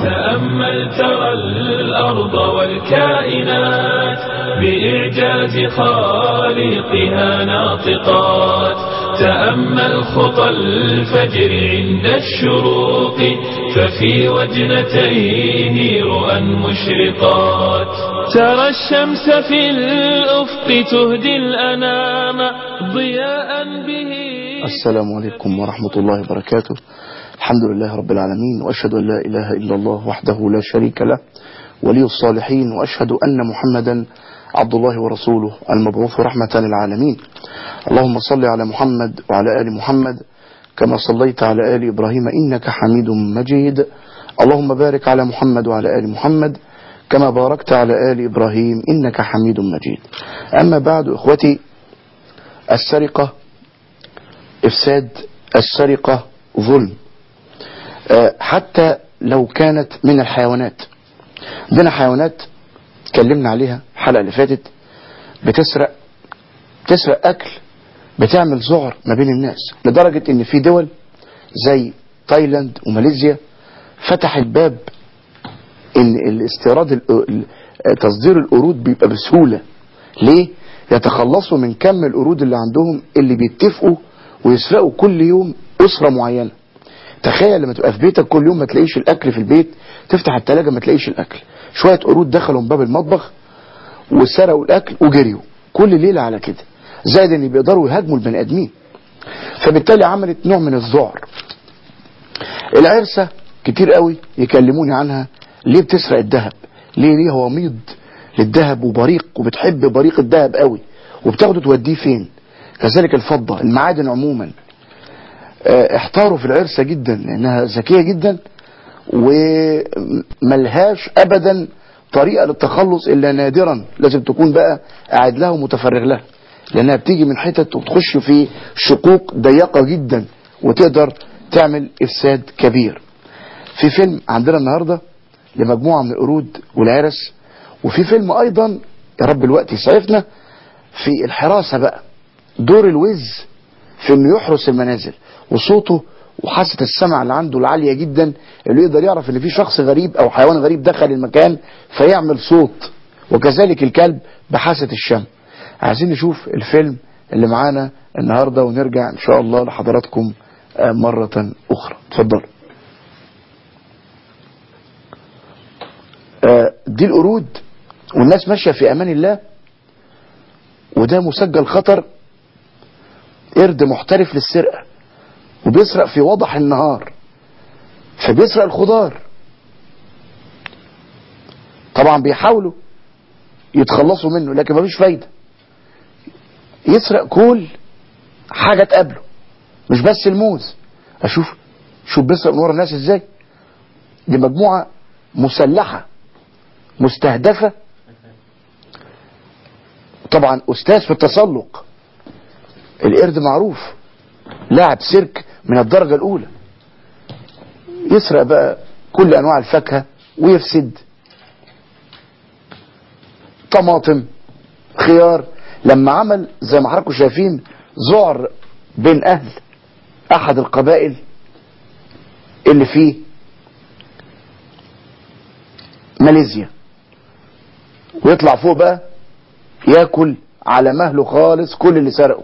تأمل ترى الأرض والكائنات بإعجاز خالقها ناطقات تأمل خطى الفجر عند الشروق ففي وجنتيه رؤى مشرقات ترى الشمس في الأفق تهدي الأنام ضياء به السلام عليكم ورحمة الله وبركاته الحمد لله رب العالمين وأشهد أن لا إله إلا الله وحده لا شريك له ولي الصالحين وأشهد أن محمدا عبد الله ورسوله المبعوث رحمة للعالمين اللهم صل على محمد وعلى آل محمد كما صليت على آل إبراهيم إنك حميد مجيد اللهم بارك على محمد وعلى آل محمد كما باركت على آل إبراهيم إنك حميد مجيد أما بعد إخوتي السرقة إفساد السرقة ظلم حتى لو كانت من الحيوانات عندنا حيوانات اتكلمنا عليها الحلقة اللي فاتت بتسرق تسرق أكل بتعمل ذعر ما بين الناس لدرجة ان في دول زي تايلاند وماليزيا فتح الباب ان الاستيراد تصدير القرود بيبقى بسهولة ليه يتخلصوا من كم القرود اللي عندهم اللي بيتفقوا ويسرقوا كل يوم أسرة معينة تخيل لما تبقى في بيتك كل يوم ما تلاقيش الأكل في البيت تفتح التلاجة ما تلاقيش الأكل شوية قرود دخلوا من باب المطبخ وسرقوا الأكل وجريوا كل ليلة على كده زائد ان بيقدروا يهاجموا البني ادمين فبالتالي عملت نوع من الذعر العرسة كتير قوي يكلموني عنها ليه بتسرق الذهب ليه ليه هو ميض للذهب وبريق وبتحب بريق الذهب قوي وبتاخده توديه فين كذلك الفضة المعادن عموما اه احتاروا في العرسة جدا لانها ذكية جدا وملهاش ابدا طريقة للتخلص الا نادرا لازم تكون بقى قاعد لها ومتفرغ لها لانها بتيجي من حتت وتخش في شقوق ضيقة جدا وتقدر تعمل افساد كبير في فيلم عندنا النهاردة لمجموعة من القرود والعرس وفي فيلم ايضا يا رب الوقت يسعفنا في الحراسة بقى دور الوز في انه يحرس المنازل وصوته وحاسة السمع اللي عنده العالية جدا اللي يقدر يعرف ان في شخص غريب او حيوان غريب دخل المكان فيعمل صوت وكذلك الكلب بحاسة الشم عايزين نشوف الفيلم اللي معانا النهاردة ونرجع ان شاء الله لحضراتكم مرة اخرى اتفضلوا دي القرود والناس ماشية في امان الله وده مسجل خطر قرد محترف للسرقة وبيسرق في وضح النهار فبيسرق الخضار طبعا بيحاولوا يتخلصوا منه لكن مفيش فايدة يسرق كل حاجة تقابله مش بس الموز اشوف شوف بيسرق من ورا الناس ازاي دي مجموعة مسلحة مستهدفة طبعا استاذ في التسلق القرد معروف لاعب سيرك من الدرجة الاولى يسرق بقى كل انواع الفاكهة ويفسد طماطم خيار لما عمل زي ما حضراتكم شايفين ذعر بين اهل احد القبائل اللي في ماليزيا ويطلع فوق بقى ياكل على مهله خالص كل اللي سرقه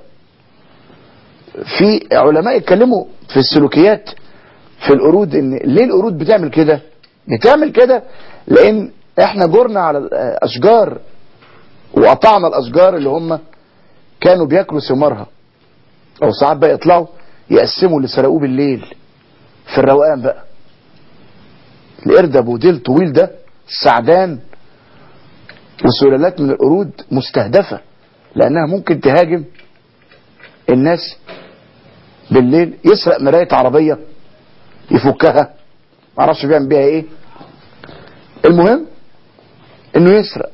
في علماء اتكلموا في السلوكيات في القرود ان ليه القرود بتعمل كده بتعمل كده لان احنا جرنا على الاشجار وقطعنا الاشجار اللي هم كانوا بياكلوا ثمارها او ساعات بقى يطلعوا يقسموا اللي سرقوه بالليل في الروقان بقى القرد ابو ديل طويل ده السعدان وسلالات من القرود مستهدفة لانها ممكن تهاجم الناس بالليل يسرق مراية عربية يفكها معرفش بيعمل بيها ايه المهم انه يسرق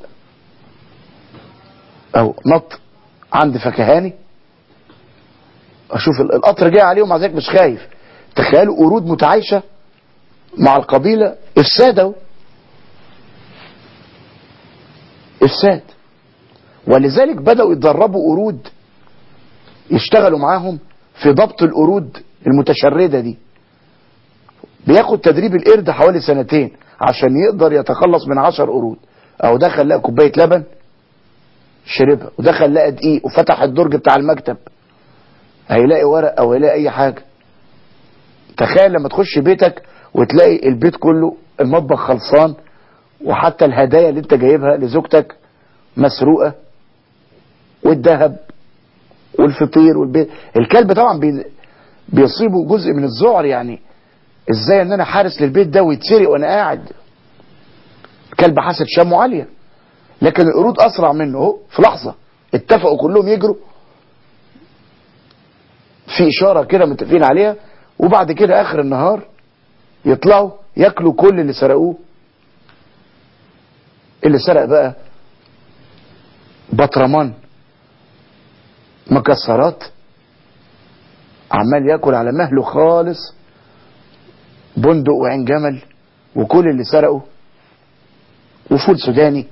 او نط عند فكهاني اشوف القطر جاي عليه ومع ذلك مش خايف تخيلوا قرود متعايشة مع القبيلة افساد اهو افساد ولذلك بدأوا يتدربوا قرود يشتغلوا معاهم في ضبط القرود المتشردة دي بياخد تدريب القرد حوالي سنتين عشان يقدر يتخلص من عشر قرود او دخل لقى كوبايه لبن شربها ودخل لقى دقيق وفتح الدرج بتاع المكتب هيلاقي ورق او هيلاقي اي حاجه تخيل لما تخش بيتك وتلاقي البيت كله المطبخ خلصان وحتى الهدايا اللي انت جايبها لزوجتك مسروقه والذهب والفطير والبيت الكلب طبعا بي... بيصيبه جزء من الذعر يعني ازاي ان انا حارس للبيت ده ويتسرق وانا قاعد الكلب حاسه شمه عاليه لكن القرود اسرع منه اهو في لحظه اتفقوا كلهم يجروا في اشاره كده متفقين عليها وبعد كده اخر النهار يطلعوا ياكلوا كل اللي سرقوه اللي سرق بقى بطرمان مكسرات عمال ياكل على مهله خالص بندق وعين جمل وكل اللي سرقه وفول سوداني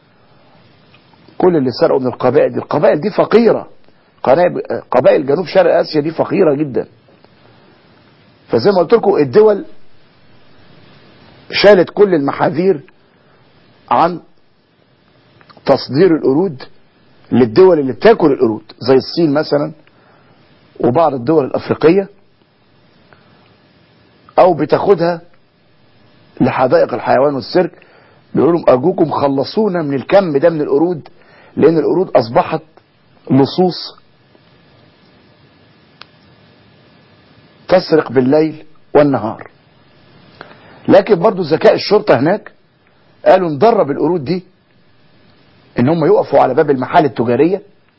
كل اللي سرقوا من القبائل دي القبائل دي فقيرة قبائل جنوب شرق اسيا دي فقيرة جدا فزي ما قلت لكم الدول شالت كل المحاذير عن تصدير القرود للدول اللي بتاكل القرود زي الصين مثلا وبعض الدول الافريقيه او بتاخدها لحدائق الحيوان والسيرك بيقولوا لهم ارجوكم خلصونا من الكم ده من القرود لان القرود اصبحت لصوص تسرق بالليل والنهار لكن برضو ذكاء الشرطة هناك قالوا ندرب القرود دي ان هم يقفوا على باب المحال التجارية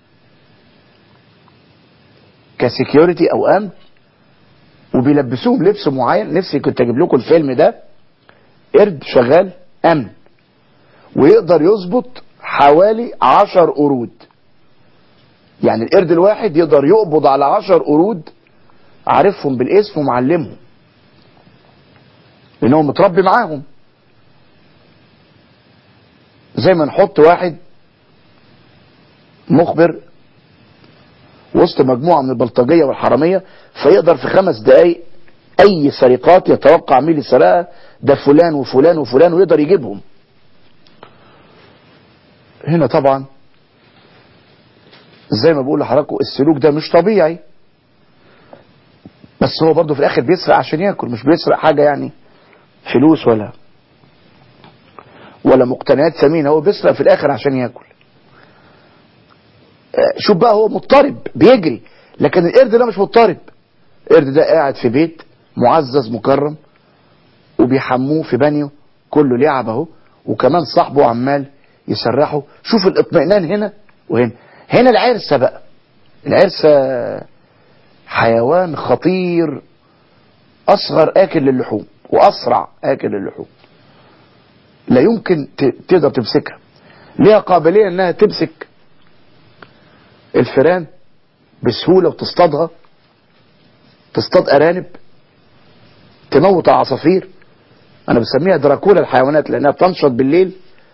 كسيكيورتي او امن وبيلبسوهم لبس معين نفسي كنت اجيب لكم الفيلم ده قرد شغال امن ويقدر يظبط حوالي عشر قرود يعني القرد الواحد يقدر يقبض على عشر قرود عارفهم بالاسم ومعلمهم لان هو متربي معاهم زي ما نحط واحد مخبر وسط مجموعة من البلطجية والحرامية فيقدر في خمس دقايق اي سرقات يتوقع مين اللي سرقها ده فلان وفلان وفلان ويقدر يجيبهم هنا طبعا زي ما بقول لحضراتكم السلوك ده مش طبيعي بس هو برضه في الاخر بيسرق عشان ياكل مش بيسرق حاجة يعني فلوس ولا ولا مقتنيات ثمينة هو بيسرق في الاخر عشان ياكل شوف بقى هو مضطرب بيجري لكن القرد ده مش مضطرب القرد ده قاعد في بيت معزز مكرم وبيحموه في بانيو كله لعب اهو وكمان صاحبه عمال يسرحه شوف الاطمئنان هنا وهنا هنا العرسة بقى العرسة حيوان خطير اصغر اكل للحوم واسرع اكل للحوم لا يمكن تقدر تمسكها ليها قابلية انها تمسك الفيران بسهولة وتصطادها تصطاد ارانب تموت عصافير انا بسميها دراكولا الحيوانات لانها بتنشط بالليل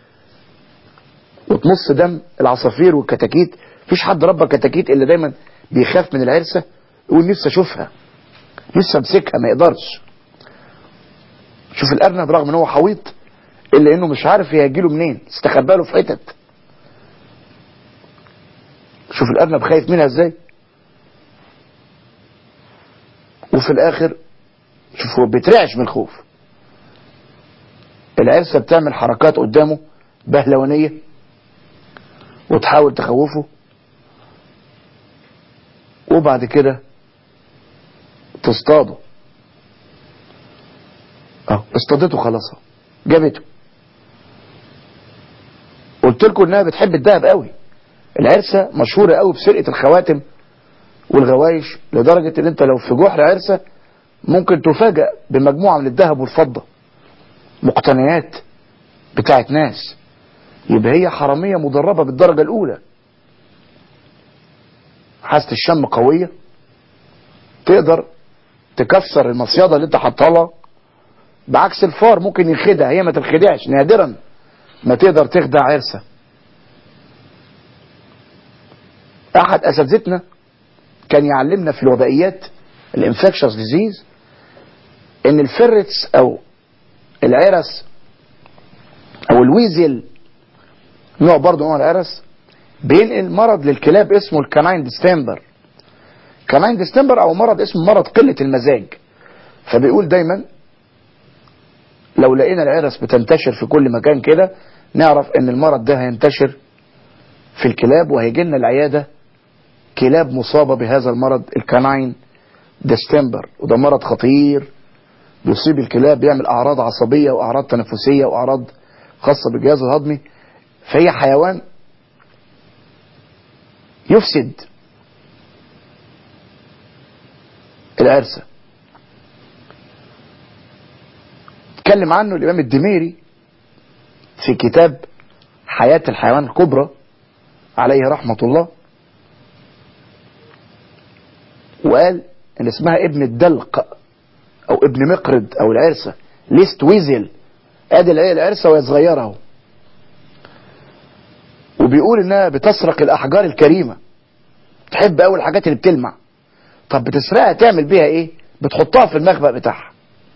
وتمص دم العصافير والكتاكيت مفيش حد ربى كتاكيت الا دايما بيخاف من العرسة يقول نفسي اشوفها نفسي امسكها ما يقدرش شوف الارنب رغم ان هو حويط الا انه مش عارف هيجيله منين استخبى له في حتت شوف الارنب خايف منها ازاي وفي الاخر شوف هو بيترعش من الخوف العرسة بتعمل حركات قدامه بهلوانية وتحاول تخوفه وبعد كده تصطاده اه اصطادته خلاص جابته قلت لكم انها بتحب الذهب قوي العرسة مشهورة قوي بسرقة الخواتم والغوايش لدرجة ان انت لو في جحر عرسة ممكن تفاجأ بمجموعة من الذهب والفضة مقتنيات بتاعت ناس يبقى هي حرامية مدربة بالدرجة الاولى حاسة الشم قوية تقدر تكسر المصيادة اللي انت حاطها لها بعكس الفار ممكن يخدع هي ما تنخدعش نادرا ما تقدر تخدع عرسة احد اساتذتنا كان يعلمنا في الوبائيات الانفكشس ديزيز ان الفرتس او العرس او الويزل نوع برضه نوع العرس بينقل مرض للكلاب اسمه الكاناين ديستمبر كاناين ديستمبر او مرض اسمه مرض قلة المزاج فبيقول دايما لو لقينا العرس بتنتشر في كل مكان كده نعرف ان المرض ده هينتشر في الكلاب وهيجي لنا العيادة كلاب مصابة بهذا المرض الكاناين ديستمبر وده مرض خطير بيصيب الكلاب بيعمل اعراض عصبية واعراض تنفسية واعراض خاصة بالجهاز الهضمي فهي حيوان يفسد العرسة اتكلم عنه الإمام الدميري في كتاب حياة الحيوان الكبرى عليه رحمة الله وقال ان اسمها ابن الدلق او ابن مقرد او العرسة ليست ويزل ادي العيال العرسة وهي صغيرة اهو وبيقول انها بتسرق الاحجار الكريمة تحب اول الحاجات اللي بتلمع طب بتسرقها تعمل بيها ايه بتحطها في المخبأ بتاعها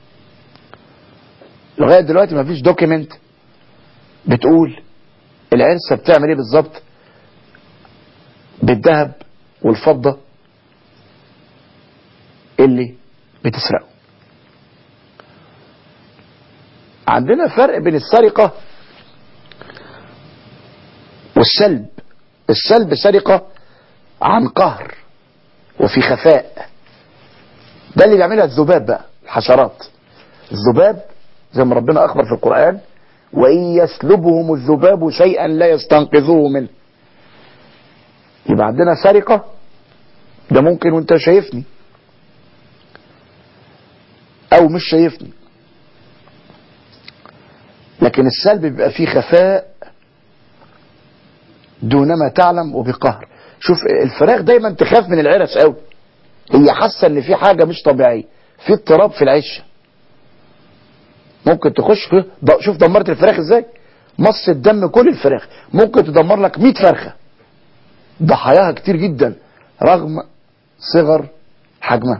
لغاية دلوقتي مفيش دوكيمنت بتقول العرسة بتعمل ايه بالظبط بالذهب والفضة اللي بتسرقه عندنا فرق بين السرقة والسلب السلب سرقة عن قهر وفي خفاء ده اللي بيعملها الذباب بقى الحشرات الذباب زي ما ربنا أخبر في القرآن وإن يسلبهم الذباب شيئا لا يستنقذوه منه يبقى عندنا سرقة ده ممكن وانت شايفني او مش شايفني لكن السلب بيبقى فيه خفاء دونما تعلم وبقهر شوف الفراخ دايما تخاف من العرس قوي هي حاسه ان في حاجه مش طبيعيه في اضطراب في العشه ممكن تخش في شوف دمرت الفراخ ازاي مص الدم كل الفراخ ممكن تدمر لك 100 فرخه ضحاياها كتير جدا رغم صغر حجمها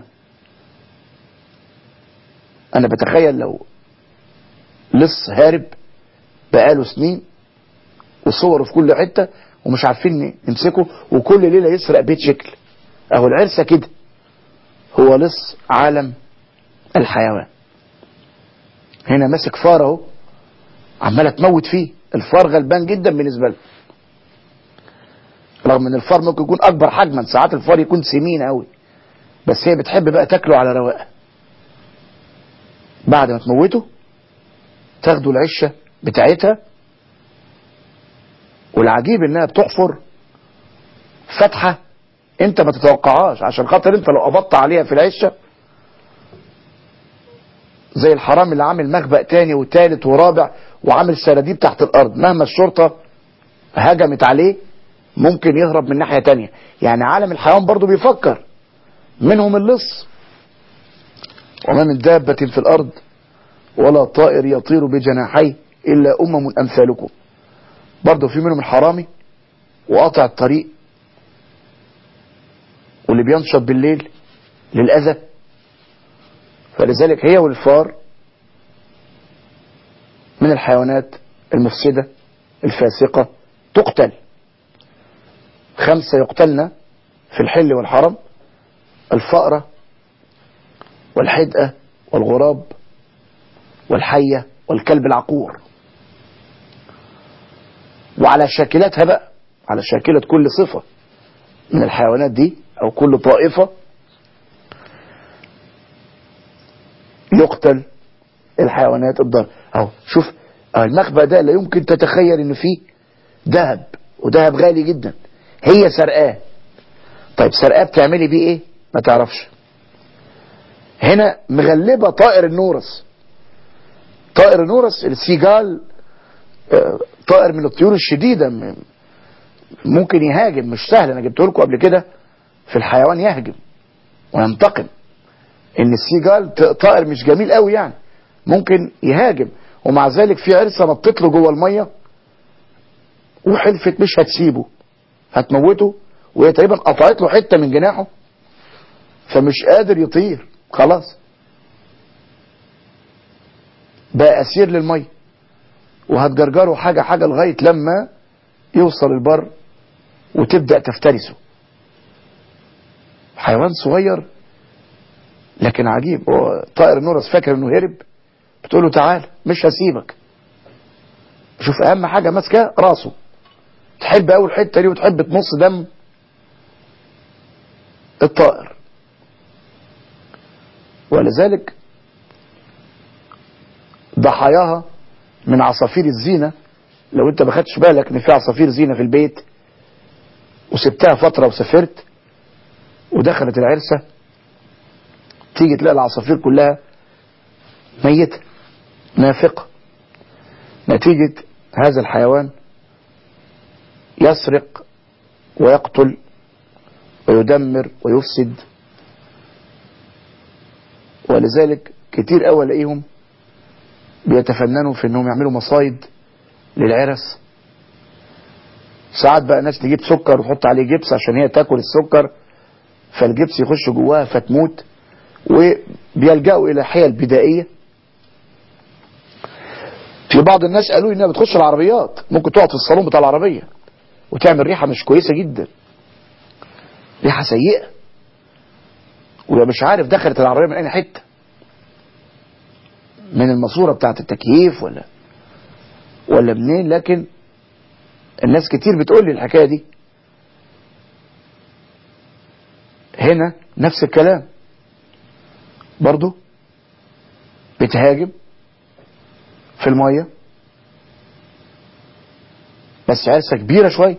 انا بتخيل لو لص هارب بقاله سنين وصوره في كل حته ومش عارفين نمسكه وكل ليله يسرق بيت شكل اهو العرسه كده هو لص عالم الحيوان هنا ماسك فار اهو عماله تموت فيه الفار غلبان جدا بالنسبه له رغم ان الفار ممكن يكون اكبر حجما ساعات الفار يكون سمين قوي بس هي بتحب بقى تاكله على رواقه بعد ما تموته تاخدوا العشه بتاعتها والعجيب انها بتحفر فتحه انت ما تتوقعهاش عشان خاطر انت لو قبضت عليها في العشه زي الحرام اللي عامل مخبأ تاني وتالت ورابع وعامل سراديب تحت الارض مهما الشرطه هجمت عليه ممكن يهرب من ناحيه تانية يعني عالم الحيوان برضو بيفكر منهم اللص وما من دابة في الأرض ولا طائر يطير بجناحيه إلا أمم أمثالكم برضه في منهم الحرامي وقاطع الطريق واللي بينشط بالليل للأذى فلذلك هي والفار من الحيوانات المفسدة الفاسقة تقتل خمسة يقتلن في الحل والحرم الفأرة والحدقة والغراب والحية والكلب العقور وعلى شاكلتها بقى على شاكلة كل صفة من الحيوانات دي أو كل طائفة يقتل الحيوانات الضار أهو شوف المخبأ ده لا يمكن تتخيل إن فيه ذهب وذهب غالي جدا هي سرقاه طيب سرقاه بتعملي بيه ايه ما تعرفش هنا مغلبة طائر النورس طائر النورس السيجال طائر من الطيور الشديدة ممكن يهاجم مش سهل انا جبته لكم قبل كده في الحيوان يهجم وينتقم ان السيجال طائر مش جميل قوي يعني ممكن يهاجم ومع ذلك في عرسه نطت له جوه الميه وحلفت مش هتسيبه هتموته وهي تقريبا قطعت له حته من جناحه فمش قادر يطير خلاص بقى اسير للميه وهتجرجره حاجه حاجه لغايه لما يوصل البر وتبدا تفترسه حيوان صغير لكن عجيب هو طائر النورس فاكر انه هرب بتقول له تعال مش هسيبك شوف اهم حاجه ماسكه راسه تحب اول حته دي وتحب تمص دم الطائر ولذلك ضحاياها من عصافير الزينة لو انت ما خدتش بالك ان في عصافير زينة في البيت وسبتها فترة وسافرت ودخلت العرسة تيجي تلاقي العصافير كلها ميتة نافقة نتيجة هذا الحيوان يسرق ويقتل ويدمر ويفسد ولذلك كتير قوي الاقيهم بيتفننوا في انهم يعملوا مصايد للعرس ساعات بقى ناس تجيب سكر وتحط عليه جبس عشان هي تاكل السكر فالجبس يخش جواها فتموت وبيلجأوا الى حيل بدائيه في بعض الناس قالوا لي انها بتخش العربيات ممكن تقعد في الصالون بتاع العربيه وتعمل ريحه مش كويسه جدا ريحه سيئه ويبقى مش عارف دخلت العربيه من اي حته من الماسوره بتاعه التكييف ولا ولا منين لكن الناس كتير بتقول لي الحكايه دي هنا نفس الكلام برضو بتهاجم في الميه بس عرسه كبيره شويه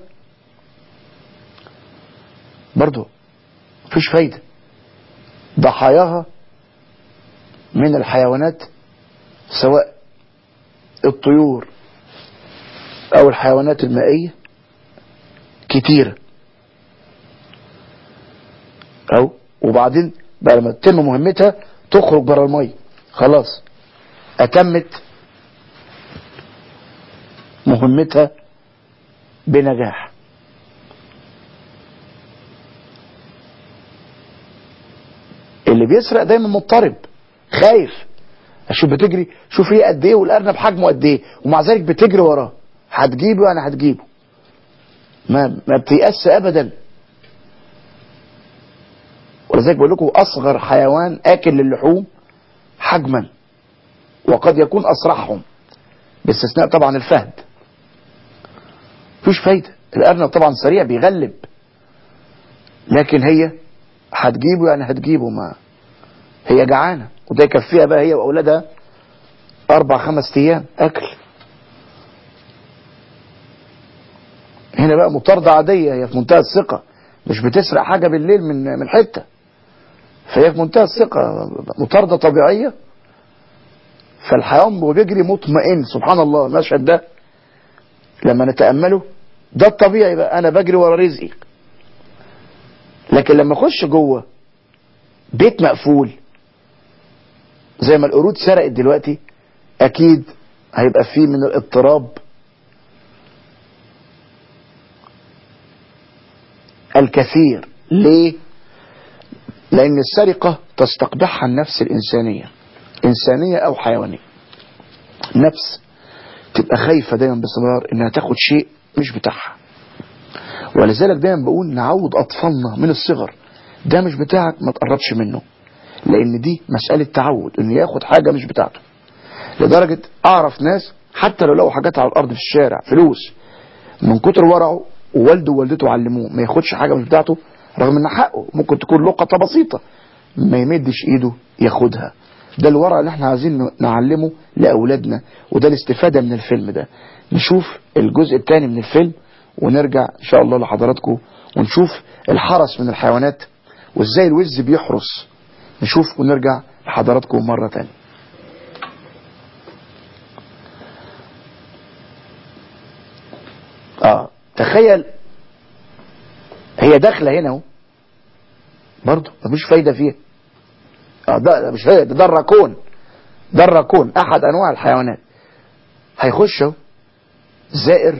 برضو مفيش فايده ضحاياها من الحيوانات سواء الطيور او الحيوانات المائية كتيرة او وبعدين بقى لما تتم مهمتها تخرج بره المية خلاص اتمت مهمتها بنجاح اللي بيسرق دايما مضطرب خايف اشوف بتجري شوف هي قد ايه والارنب حجمه قد ايه ومع ذلك بتجري وراه هتجيبه انا هتجيبه ما ما بتيأس ابدا ولذلك بقول لكم اصغر حيوان اكل للحوم حجما وقد يكون اسرعهم باستثناء طبعا الفهد مفيش فايده الارنب طبعا سريع بيغلب لكن هي هتجيبه يعني هتجيبه ما هي جعانه وده يكفيها بقى هي واولادها اربع خمس ايام اكل هنا بقى مطاردة عادية هي في منتهى الثقة مش بتسرق حاجة بالليل من من حتة فهي في منتهى الثقة مطاردة طبيعية فالحيوان بيجري مطمئن سبحان الله المشهد ده لما نتأمله ده الطبيعي بقى انا بجري ورا رزقي لكن لما اخش جوه بيت مقفول زي ما القرود سرقت دلوقتي اكيد هيبقى فيه من الاضطراب الكثير ليه لان السرقة تستقبحها النفس الانسانية انسانية او حيوانية نفس تبقى خايفة دايما باستمرار انها تاخد شيء مش بتاعها ولذلك دايما بقول نعود اطفالنا من الصغر ده مش بتاعك ما تقربش منه لان دي مسألة تعود انه ياخد حاجة مش بتاعته لدرجة اعرف ناس حتى لو لقوا حاجات على الارض في الشارع فلوس من كتر ورعه ووالده ووالدته علموه ما ياخدش حاجة مش بتاعته رغم ان حقه ممكن تكون لقطة بسيطة ما يمدش ايده ياخدها ده الورع اللي احنا عايزين نعلمه لاولادنا وده الاستفادة من الفيلم ده نشوف الجزء الثاني من الفيلم ونرجع ان شاء الله لحضراتكم ونشوف الحرس من الحيوانات وازاي الوز بيحرس نشوف ونرجع لحضراتكم مرة تانية اه تخيل هي داخله هنا اهو برضه مفيش فايده فيها اه ده, ده مش فايده ده, ده الراكون ده الراكون احد انواع الحيوانات هيخش اهو زائر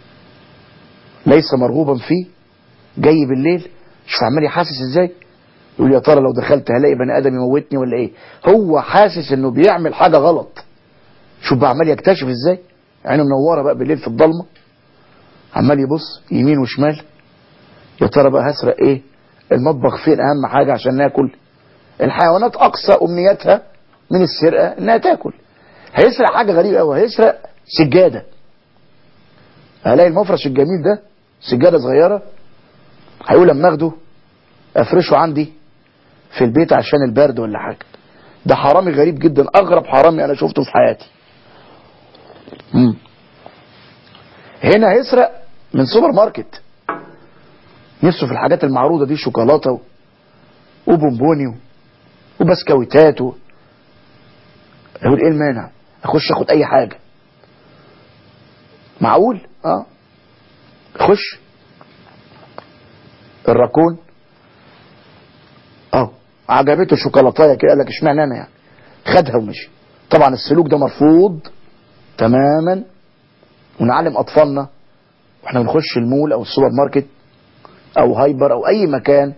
ليس مرغوبا فيه جاي بالليل شوف عمال يحاسس ازاي يقول يا ترى لو دخلت هلاقي بني ادم يموتني ولا ايه هو حاسس انه بيعمل حاجه غلط شوف بقى عمال يكتشف ازاي عينه منوره بقى بالليل في الضلمه عمال يبص يمين وشمال يا ترى بقى هسرق ايه المطبخ فين اهم حاجه عشان ناكل الحيوانات اقصى امنياتها من السرقه انها تاكل هيسرق حاجه غريبه قوي هيسرق سجاده هلاقي المفرش الجميل ده سجاده صغيره هيقول لما اخده افرشه عندي في البيت عشان البرد ولا حاجه ده حرامي غريب جدا اغرب حرامي انا شفته في حياتي مم. هنا هيسرق من سوبر ماركت نفسه في الحاجات المعروضه دي شوكولاته و... وبونبوني و... وبسكويتات و... يقول ايه المانع اخش اخد اي حاجه معقول اه خش الراكون اه عجبته شوكولاتايه كده قال لك اشمعنى انا يعني خدها ومشي طبعا السلوك ده مرفوض تماما ونعلم اطفالنا واحنا بنخش المول او السوبر ماركت او هايبر او اي مكان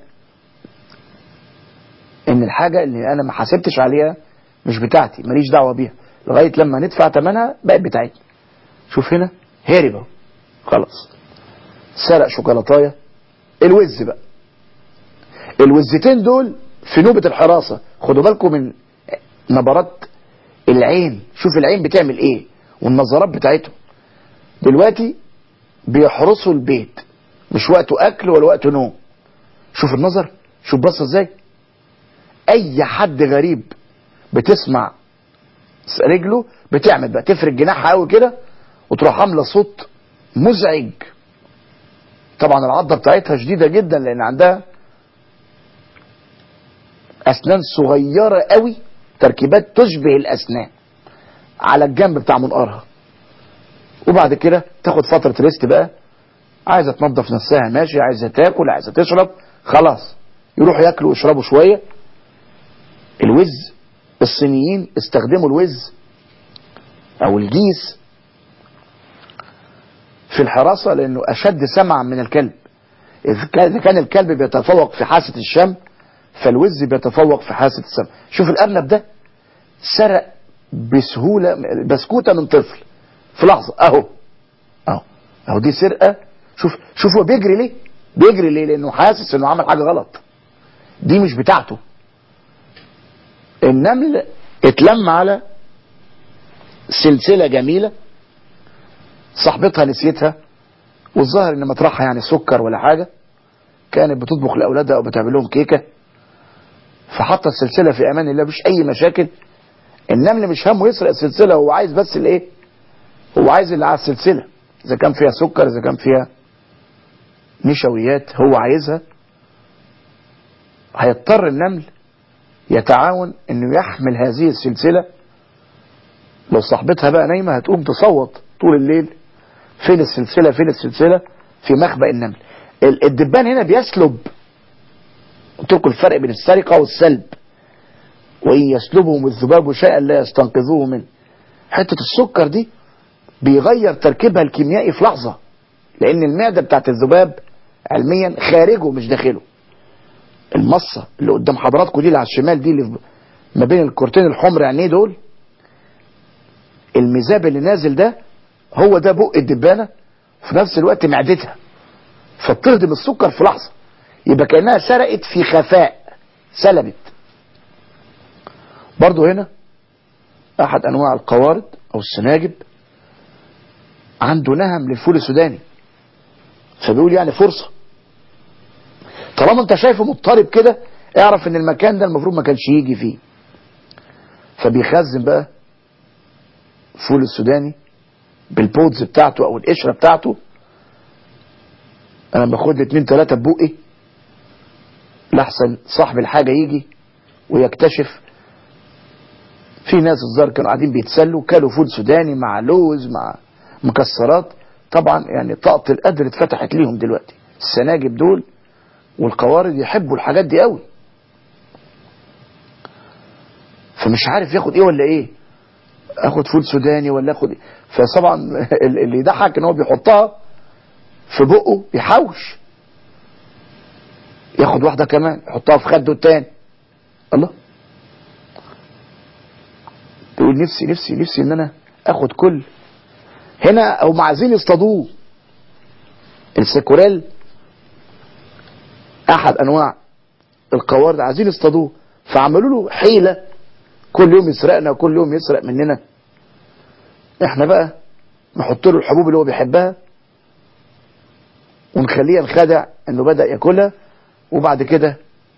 ان الحاجه اللي انا ما حاسبتش عليها مش بتاعتي ماليش دعوه بيها لغايه لما ندفع ثمنها بقت بتاعتنا شوف هنا هارب اهو خلاص سرق شوكولاتايه الوز بقى الوزتين دول في نوبة الحراسة خدوا بالكم من نبرات العين شوف العين بتعمل ايه والنظرات بتاعته دلوقتي بيحرسوا البيت مش وقته اكل ولا وقته نوم شوف النظر شوف بص ازاي اي حد غريب بتسمع رجله بتعمل بقى تفرد جناحها قوي كده وتروح عامله صوت مزعج طبعا العضه بتاعتها شديده جدا لان عندها اسنان صغيره قوي تركيبات تشبه الاسنان على الجنب بتاع منقارها وبعد كده تاخد فتره ريست بقى عايزه تنظف نفسها ماشي عايزه تاكل عايزه تشرب خلاص يروحوا ياكلوا ويشربوا شويه الوز الصينيين استخدموا الوز او الجيس في الحراسه لانه اشد سمعا من الكلب اذا كان الكلب بيتفوق في حاسه الشم فالوز بيتفوق في حاسه السمع شوف الارنب ده سرق بسهوله بسكوته من طفل في لحظه اهو اهو اهو دي سرقه شوف شوف هو بيجري ليه بيجري ليه لانه حاسس انه عمل حاجه غلط دي مش بتاعته النمل اتلم على سلسله جميله صاحبتها نسيتها والظاهر ان مطرحها يعني سكر ولا حاجه كانت بتطبخ لاولادها او بتعمل لهم كيكه فحط السلسله في امان الله مفيش اي مشاكل النمل مش همه يسرق السلسله هو عايز بس الايه هو عايز اللي على السلسله اذا كان فيها سكر اذا كان فيها نشويات هو عايزها هيضطر النمل يتعاون انه يحمل هذه السلسله لو صاحبتها بقى نايمه هتقوم تصوت طول الليل فين السلسله فين السلسله في مخبأ النمل الدبان هنا بيسلب قلت لكم الفرق بين السرقه والسلب وان يسلبهم الذباب شيئا لا يستنقذوه منه حته السكر دي بيغير تركيبها الكيميائي في لحظه لان المعده بتاعت الذباب علميا خارجه مش داخله المصه اللي قدام حضراتكم دي اللي على الشمال دي اللي ما بين الكورتين الحمر عينيه دول المذاب اللي نازل ده هو ده بق الدبانه وفي نفس الوقت معدتها فبتهضم السكر في لحظه يبقى كانها سرقت في خفاء سلبت برضو هنا احد انواع القوارض او السناجب عنده نهم للفول السوداني فبيقول يعني فرصة طالما انت شايفه مضطرب كده اعرف ان المكان ده المفروض ما كانش يجي فيه فبيخزن بقى فول السوداني بالبودز بتاعته او القشرة بتاعته انا باخد لي اتنين تلاتة ببقي لحسن صاحب الحاجة يجي ويكتشف في ناس الظاهر كانوا قاعدين بيتسلوا كلوا فول سوداني مع لوز مع مكسرات طبعا يعني طاقة القدر اتفتحت ليهم دلوقتي السناجب دول والقوارض يحبوا الحاجات دي قوي فمش عارف ياخد ايه ولا ايه اخد فول سوداني ولا اخد ايه فطبعا اللي يضحك ان هو بيحطها في بقه يحوش ياخد واحدة كمان يحطها في خده التاني الله تقول نفسي نفسي نفسي ان انا اخد كل هنا هم عايزين يصطادوه السيكوريل احد انواع القوارض عايزين يصطادوه فعملوا له حيلة كل يوم يسرقنا وكل يوم يسرق مننا احنا بقى نحط له الحبوب اللي هو بيحبها ونخليه ينخدع انه بدأ ياكلها وبعد كده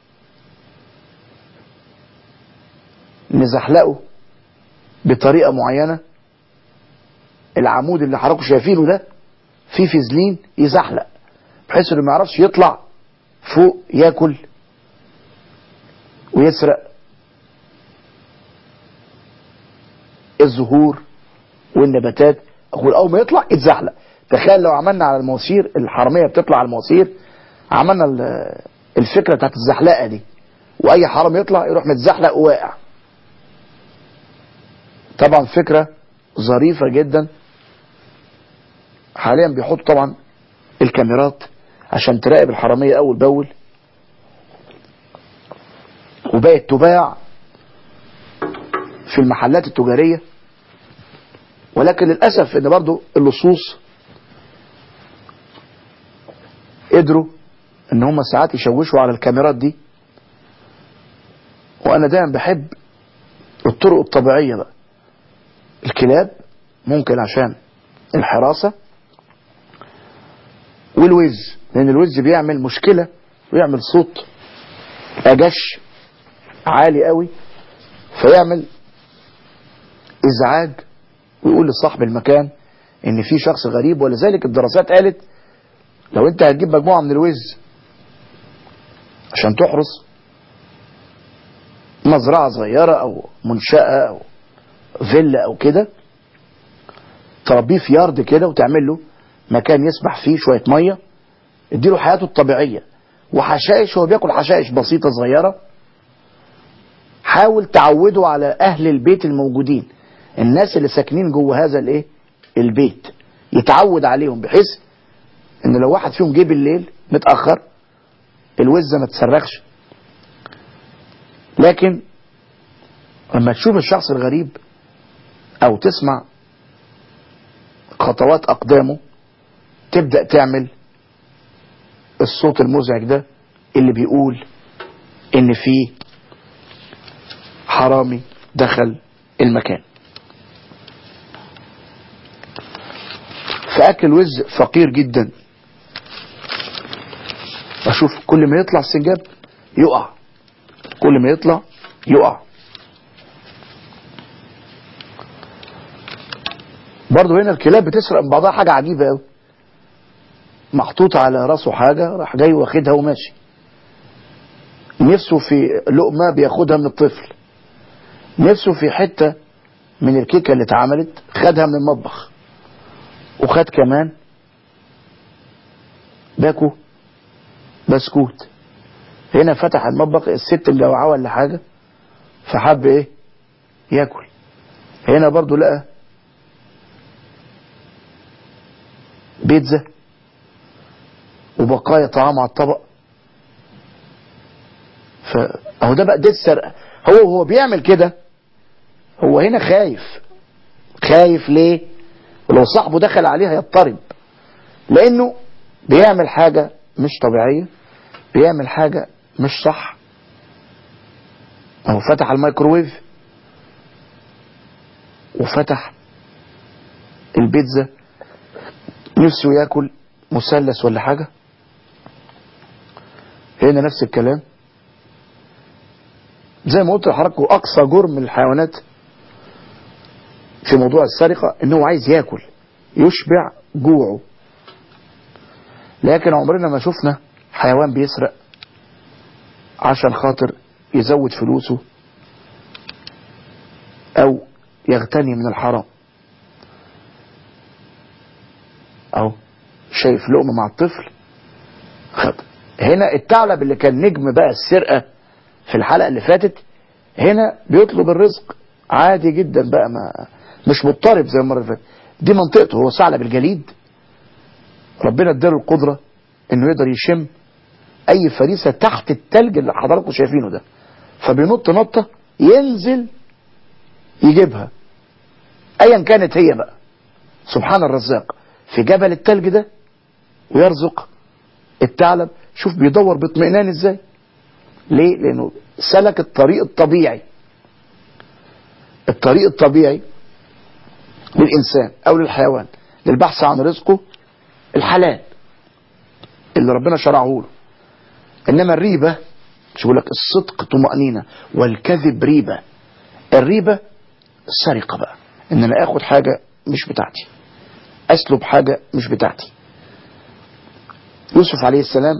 نزحلقه بطريقة معينة العمود اللي حضراتكم شايفينه ده فيه فيزلين يزحلق بحيث انه ما يعرفش يطلع فوق ياكل ويسرق الزهور والنباتات اول ما يطلع يتزحلق تخيل لو عملنا على المواسير الحراميه بتطلع على المواسير عملنا الفكره بتاعت الزحلقه دي واي حرام يطلع يروح متزحلق وواقع طبعا فكره ظريفه جدا حاليا بيحطوا طبعا الكاميرات عشان تراقب الحراميه اول باول وبقت تباع في المحلات التجاريه ولكن للاسف ان برضو اللصوص قدروا ان هم ساعات يشوشوا على الكاميرات دي وانا دايما بحب الطرق الطبيعية بقى الكلاب ممكن عشان الحراسة والوز لان الوز بيعمل مشكلة ويعمل صوت اجش عالي قوي فيعمل ازعاج ويقول لصاحب المكان ان في شخص غريب ولذلك الدراسات قالت لو انت هتجيب مجموعة من الوز عشان تحرس مزرعة صغيرة او منشأة او فيلا او كده تربيه في يارد كده وتعمل له مكان يسبح فيه شوية مية اديله حياته الطبيعية وحشائش هو بياكل حشائش بسيطة صغيرة حاول تعوده على اهل البيت الموجودين الناس اللي ساكنين جوه هذا الايه البيت يتعود عليهم بحيث ان لو واحد فيهم جه بالليل متاخر الوزه ما تصرخش لكن لما تشوف الشخص الغريب او تسمع خطوات اقدامه تبدا تعمل الصوت المزعج ده اللي بيقول ان في حرامي دخل المكان فاكل وز فقير جدا اشوف كل ما يطلع السنجاب يقع كل ما يطلع يقع برضه هنا الكلاب بتسرق من بعضها حاجة عجيبة قوي محطوط على راسه حاجة راح جاي واخدها وماشي نفسه في لقمة بياخدها من الطفل نفسه في حتة من الكيكة اللي اتعملت خدها من المطبخ وخد كمان باكو بسكوت هنا فتح المطبخ الست مجوعاه ولا حاجة فحب ايه ياكل هنا برضو لقى بيتزا وبقايا طعام على الطبق فاهو ده بقى ده السرقة هو هو بيعمل كده هو هنا خايف خايف ليه ولو صاحبه دخل عليه هيضطرب لانه بيعمل حاجة مش طبيعية بيعمل حاجة مش صح هو فتح الميكروويف وفتح البيتزا نفسه ياكل مثلث ولا حاجة هنا نفس الكلام زي ما قلت لحضراتكم اقصى جرم من الحيوانات في موضوع السرقة ان هو عايز ياكل يشبع جوعه لكن عمرنا ما شفنا حيوان بيسرق عشان خاطر يزود فلوسه او يغتني من الحرام او شايف لقمة مع الطفل خد هنا الثعلب اللي كان نجم بقى السرقة في الحلقة اللي فاتت هنا بيطلب الرزق عادي جدا بقى ما مش مضطرب زي المرة اللي فاتت دي منطقته هو ثعلب الجليد ربنا اداله القدرة انه يقدر يشم اي فريسة تحت التلج اللي حضراتكم شايفينه ده فبينط نطة ينزل يجيبها ايا كانت هي بقى سبحان الرزاق في جبل التلج ده ويرزق الثعلب شوف بيدور باطمئنان ازاي ليه لانه سلك الطريق الطبيعي الطريق الطبيعي للإنسان أو للحيوان للبحث عن رزقه الحلال اللي ربنا شرعه له إنما الريبة مش بقول لك الصدق طمأنينة والكذب ريبة الريبة السرقة بقى إن أنا آخد حاجة مش بتاعتي أسلب حاجة مش بتاعتي يوسف عليه السلام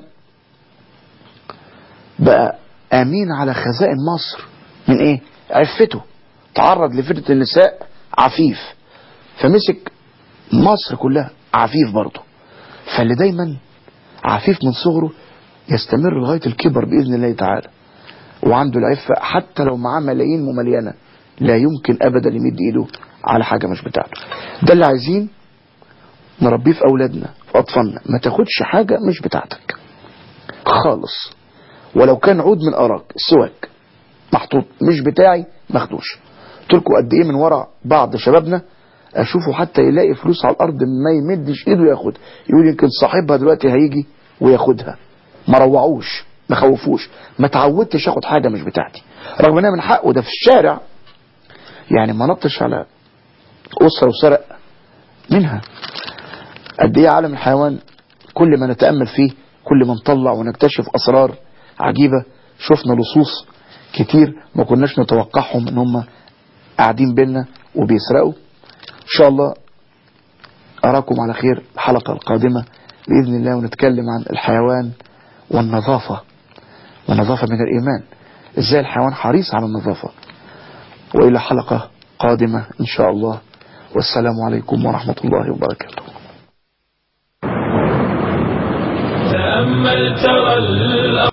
بقى امين على خزائن مصر من ايه عفته تعرض لفتنة النساء عفيف فمسك مصر كلها عفيف برضه فاللي دايما عفيف من صغره يستمر لغاية الكبر بإذن الله تعالى وعنده العفة حتى لو معاه ملايين مملينة لا يمكن أبدا يمد إيده على حاجة مش بتاعته ده اللي عايزين نربيه في أولادنا في أطفالنا ما تاخدش حاجة مش بتاعتك خالص ولو كان عود من أراك السواك محطوط مش بتاعي ماخدوش تركوا قد ايه من ورا بعض شبابنا اشوفه حتى يلاقي فلوس على الارض ما يمدش ايده ياخد يقول يمكن صاحبها دلوقتي هيجي وياخدها ما روعوش ما خوفوش ما تعودتش اخد حاجه مش بتاعتي رغم انها من حقه ده في الشارع يعني ما نطش على اسره وسرق منها قد ايه عالم الحيوان كل ما نتامل فيه كل ما نطلع ونكتشف اسرار عجيبه شفنا لصوص كتير ما كناش نتوقعهم ان هم قاعدين بينا وبيسرقوا ان شاء الله اراكم على خير الحلقة القادمة باذن الله ونتكلم عن الحيوان والنظافة والنظافة من الايمان ازاي الحيوان حريص على النظافة والى حلقة قادمة ان شاء الله والسلام عليكم ورحمة الله وبركاته تأمل ترى الأرض